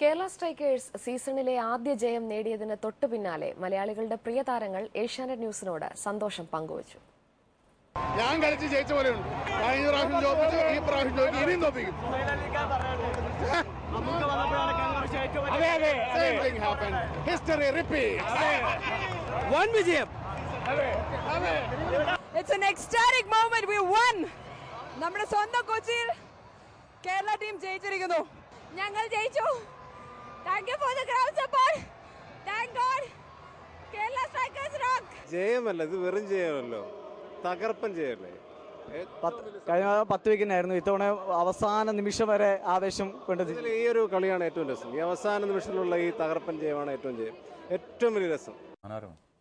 Kerala strikers സീസണിലെ ആദ്യ ജയം നേടിയതിന് തൊട്ടു പിന്നാലെ മലയാളികളുടെ പ്രിയ താരങ്ങൾ ഏഷ്യാനെറ്റ് ന്യൂസിനോട് സന്തോഷം പങ്കുവച്ചു ഞാൻ കളിച്ച് ജയിച്ച പോലെയുണ്ട് കഴിഞ്ഞ പ്രാവശ്യം തോപ്പിച്ചു ഈ പ്രാവശ്യം തോൽക്കും ഇനിയും തോപ്പിക്കും അതെ അതെ Same thing happened. History repeats. വൻ വിജയം it's an ecstatic moment we won നമ്മുടെ സ്വന്തം കൊച്ചിയിൽ കേരള ടീം ജയിച്ചിരിക്കുന്നു ഞങ്ങൾ ജയിച്ചു thank you for the ground support thank God Kerala Strikers rock ജയമല്ല ഇത് വെറും ജയമല്ലോ തകർപ്പൻ ജയമല്ലേ പത്ത് കഴിഞ്ഞ തവണ പത്ത് വിക്കറ്റായിരുന്നു ഇത്തവണ അവസാന നിമിഷം വരെ ആവേശം കൊണ്ടത് ഇതിൽ ഈ ഒരു കളിയാണ് ഏറ്റവും രസം ഈ അവസാന നിമിഷത്തിലുള്ള ഈ തകർപ്പൻ ജയമാണ് ഏറ്റവും ജയം ഏറ്റവും വലിയ രസം മനോരമ